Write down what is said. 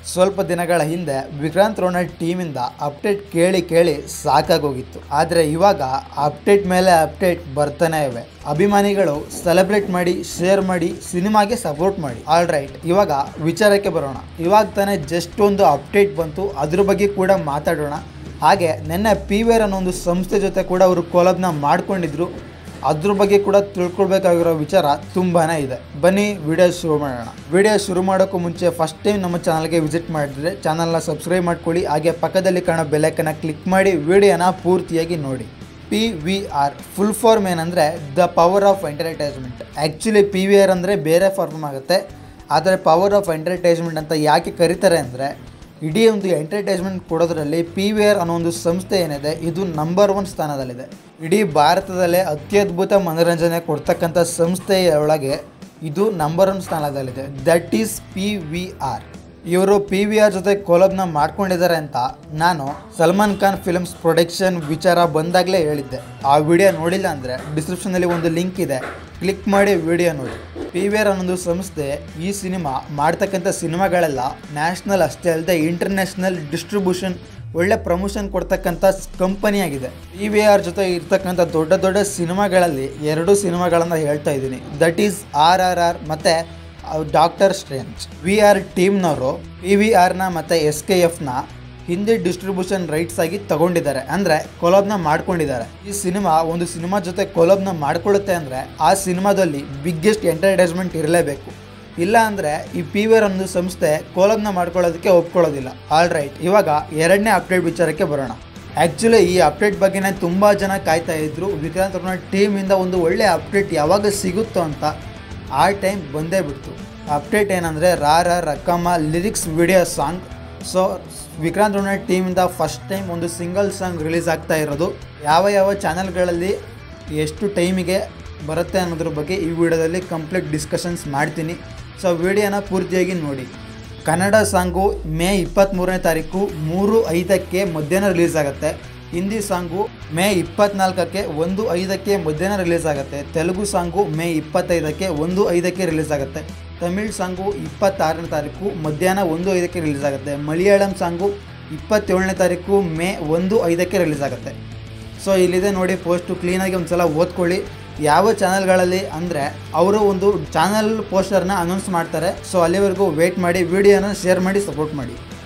ಸ್ವಲ್ಪ ದಿನಗಳ ಹಿಂದೆ ವಿಕ್ರಾಂತ್ ರೋಣಲ್ ಟೀಮಿಂದ ಅಪ್ಡೇಟ್ ಕೇಳಿ ಕೇಳಿ ಸಾಕಾಗೋಗಿತ್ತು ಆದರೆ ಇವಾಗ ಅಪ್ಡೇಟ್ ಮೇಲೆ ಅಪ್ಡೇಟ್ ಬರ್ತಾನೆ ಇವೆ ಅಭಿಮಾನಿಗಳು ಸೆಲೆಬ್ರೇಟ್ ಮಾಡಿ ಶೇರ್ ಮಾಡಿ ಸಿನಿಮಾಗೆ ಸಪೋರ್ಟ್ ಮಾಡಿ ಆಲ್ ರೈಟ್ ಇವಾಗ ವಿಚಾರಕ್ಕೆ ಬರೋಣ ಇವಾಗ ತಾನೇ ಜಸ್ಟ್ ಒಂದು ಅಪ್ಡೇಟ್ ಬಂತು ಅದ್ರ ಬಗ್ಗೆ ಕೂಡ ಮಾತಾಡೋಣ ಹಾಗೆ ನಿನ್ನೆ ಪಿ ವೇರ್ ಅನ್ನೋ ಒಂದು ಸಂಸ್ಥೆ ಜೊತೆ ಕೂಡ ಅವರು ಕೋಲಬ್ನ ಮಾಡ್ಕೊಂಡಿದ್ರು ಅದ್ರ ಬಗ್ಗೆ ಕೂಡ ತಿಳ್ಕೊಳ್ಬೇಕಾಗಿರೋ ವಿಚಾರ ತುಂಬಾನೇ ಇದೆ ಬನ್ನಿ ವಿಡಿಯೋ ಶುರು ಮಾಡೋಣ ವಿಡಿಯೋ ಶುರು ಮಾಡೋಕ್ಕೂ ಮುಂಚೆ ಫಸ್ಟ್ ಟೈಮ್ ನಮ್ಮ ಚಾನಲ್ಗೆ ವಿಸಿಟ್ ಮಾಡಿದ್ರೆ ಚಾನಲ್ನ ಸಬ್ಸ್ಕ್ರೈಬ್ ಮಾಡ್ಕೊಳ್ಳಿ ಹಾಗೆ ಪಕ್ಕದಲ್ಲಿ ಕಾಣೋ ಬೆಲ್ಲೈಕನ್ನ ಕ್ಲಿಕ್ ಮಾಡಿ ವಿಡಿಯೋನ ಪೂರ್ತಿಯಾಗಿ ನೋಡಿ P V R full form ಏನಂದರೆ the power of entertainment actually P V R ಅಂದರೆ ಬೇರೆ ಫಾರ್ಮ್ ಆಗುತ್ತೆ ಆದರೆ ಪವರ್ ಆಫ್ ಎಂಟರ್ಟೈಸ್ಮೆಂಟ್ ಅಂತ ಯಾಕೆ ಕರೀತಾರೆ ಅಂದರೆ ಇಡೀ ಒಂದು ಎಂಟರ್ಟೈನ್ಮೆಂಟ್ ಕೊಡೋದ್ರಲ್ಲಿ ಪಿ ವಿ ಆರ್ ಅನ್ನೋ ಒಂದು ಸಂಸ್ಥೆ ಏನಿದೆ ಇದು ನಂಬರ್ ಒನ್ ಸ್ಥಾನದಲ್ಲಿದೆ ಇಡೀ ಭಾರತದಲ್ಲೇ ಅತ್ಯದ್ಭುತ ಮನೋರಂಜನೆ ಕೊಡ್ತಕ್ಕಂಥ ಸಂಸ್ಥೆಯೊಳಗೆ ಇದು ನಂಬರ್ ಒನ್ ಸ್ಥಾನದಲ್ಲಿದೆ that is P V R ಇವರು ಪಿ ವಿ ಆರ್ ಜೊತೆ ಕೊಲಬ್ನ ಮಾಡ್ಕೊಂಡಿದ್ದಾರೆ ಅಂತ ನಾನು ಸಲ್ಮಾನ್ ಖಾನ್ ಫಿಲ್ಮ್ಸ್ ಪ್ರೊಡಕ್ಷನ್ ವಿಚಾರ ಬಂದಾಗಲೇ ಹೇಳಿದ್ದೆ ಆ ವಿಡಿಯೋ ನೋಡಿಲ್ಲ ಅಂದರೆ ಡಿಸ್ಕ್ರಿಪ್ಷನಲ್ಲಿ ಒಂದು ಲಿಂಕ್ ಇದೆ ಕ್ಲಿಕ್ ಮಾಡಿ ವಿಡಿಯೋ ನೋಡಿ ಪಿ ವಿ ಆರ್ ಅನ್ನೊಂದು ಸಂಸ್ಥೆ ಈ ಸಿನಿಮಾ ಮಾಡ್ತಕ್ಕಂಥ ಸಿನಿಮಾಗಳೆಲ್ಲ ನ್ಯಾಷನಲ್ ಅಷ್ಟೇ ಅಲ್ಲದೆ ಇಂಟರ್ನ್ಯಾಷನಲ್ ಡಿಸ್ಟ್ರಿಬ್ಯೂಷನ್ ಒಳ್ಳೆ ಪ್ರಮೋಷನ್ ಕೊಡ್ತಕ್ಕಂಥ ಕಂಪನಿ ಆಗಿದೆ ಪಿ ವಿ ಆರ್ ಜೊತೆ ಇರ್ತಕ್ಕಂಥ ದೊಡ್ಡ ದೊಡ್ಡ ಸಿನಿಮಾಗಳಲ್ಲಿ ಎರಡು ಸಿನಿಮಾಗಳನ್ನು ಹೇಳ್ತಾ ಇದ್ದೀನಿ that is R R R ಮತ್ತು ಡಾಕ್ಟರ್ ಸ್ಟ್ರೇಂಜ್ ವಿ ಆರ್ ಟೀಮ್ನವರು ಪಿ ವಿ ಆರ್ನ ಮತ್ತು ಎಸ್ ಕೆ ಎಫ್ನ ಹಿಂದಿ ಡಿಸ್ಟ್ರಿಬ್ಯೂಷನ್ ರೈಟ್ಸ್ ಆಗಿ ತಗೊಂಡಿದ್ದಾರೆ ಅಂದರೆ ಕೊಲಬ್ನ ಮಾಡ್ಕೊಂಡಿದ್ದಾರೆ ಈ ಸಿನಿಮಾ ಒಂದು ಸಿನಿಮಾ ಜೊತೆ ಕೊಲಬ್ನ ಮಾಡ್ಕೊಳ್ಳುತ್ತೆ ಅಂದರೆ ಆ ಸಿನಿಮಾದಲ್ಲಿ ಬಿಗ್ಗೆಸ್ಟ್ ಎಂಟರ್ಟೈನ್ಮೆಂಟ್ ಇರಲೇಬೇಕು ಇಲ್ಲ ಅಂದರೆ ಈ ಪಿ ವಿ ಆರ್ ಒಂದು ಸಂಸ್ಥೆ ಕೋಲಬ್ನ ಮಾಡ್ಕೊಳ್ಳೋದಕ್ಕೆ ಒಪ್ಕೊಳ್ಳೋದಿಲ್ಲ ಆಲ್ ರೈಟ್ ಇವಾಗ ಎರಡನೇ ಅಪ್ಡೇಟ್ ವಿಚಾರಕ್ಕೆ ಬರೋಣ ಆ್ಯಕ್ಚುಲಿ ಈ ಅಪ್ಡೇಟ್ ಬಗ್ಗೆನೇ ತುಂಬ ಜನ ಕಾಯ್ತಾ ಇದ್ರು ವಿಕ್ರಾಂತ್ ಅವ್ರನ್ನ ಟೀಮಿಂದ ಒಂದು ಒಳ್ಳೆ ಅಪ್ಡೇಟ್ ಯಾವಾಗ ಸಿಗುತ್ತೋ ಅಂತ ಆ ಟೈಮ್ ಬಂದೇ ಬಿಡ್ತು ಅಪ್ಡೇಟ್ ಏನಂದರೆ Ra Ra Rakkamma lyrics video song so Vikrant Rona ಟೀಮಿಂದ ಫಸ್ಟ್ ಟೈಮ್ ಒಂದು ಸಿಂಗಲ್ ಸಾಂಗ್ ರಿಲೀಸ್ ಆಗ್ತಾ ಇರೋದು ಯಾವ ಯಾವ ಚಾನಲ್ಗಳಲ್ಲಿ ಎಷ್ಟು ಟೈಮಿಗೆ ಬರುತ್ತೆ ಅನ್ನೋದ್ರ ಬಗ್ಗೆ ಈ ವಿಡಿಯೋದಲ್ಲಿ ಕಂಪ್ಲೀಟ್ ಡಿಸ್ಕಷನ್ಸ್ ಮಾಡ್ತೀನಿ ಸೊ ವಿಡಿಯೋನ ಪೂರ್ತಿಯಾಗಿ ನೋಡಿ ಕನ್ನಡ ಸಾಂಗು ಮೇ ಇಪ್ಪತ್ತ್ಮೂರನೇ ತಾರೀಕು ಮೂರು ಐದಕ್ಕೆ ಮಧ್ಯಾಹ್ನ ರಿಲೀಸ್ ಆಗುತ್ತೆ ಹಿಂದಿ ಸಾಂಗು ಮೇ ಇಪ್ಪತ್ನಾಲ್ಕಕ್ಕೆ ಒಂದು ಐದಕ್ಕೆ ಮಧ್ಯಾಹ್ನ ರಿಲೀಸ್ ಆಗುತ್ತೆ ತೆಲುಗು ಸಾಂಗು ಮೇ ಇಪ್ಪತ್ತೈದಕ್ಕೆ ಒಂದು ಐದಕ್ಕೆ ರಿಲೀಸ್ ಆಗುತ್ತೆ ತಮಿಳ್ ಸಾಂಗು ಇಪ್ಪತ್ತಾರನೇ ತಾರೀಕು ಮಧ್ಯಾಹ್ನ ಒಂದು ಐದಕ್ಕೆ ರಿಲೀಸ್ ಆಗುತ್ತೆ ಮಲಯಾಳಂ ಸಾಂಗು ಇಪ್ಪತ್ತೇಳನೇ ತಾರೀಕು ಮೇ ಒಂದು ಐದಕ್ಕೆ ರಿಲೀಸ್ ಆಗುತ್ತೆ ಸೊ ಇಲ್ಲಿದೆ ನೋಡಿ ಪೋಸ್ಟು ಕ್ಲೀನಾಗಿ ಒಂದು ಸಲ ಓದ್ಕೊಳ್ಳಿ ಯಾವ ಚಾನಲ್ಗಳಲ್ಲಿ ಅಂದರೆ ಅವರು ಒಂದು ಚಾನಲ್ ಪೋಸ್ಟರ್ನ ಅನೌನ್ಸ್ ಮಾಡ್ತಾರೆ ಸೊ ಅಲ್ಲಿವರೆಗೂ ವೇಟ್ ಮಾಡಿ ವಿಡಿಯೋನ ಶೇರ್ ಮಾಡಿ ಸಪೋರ್ಟ್ ಮಾಡಿ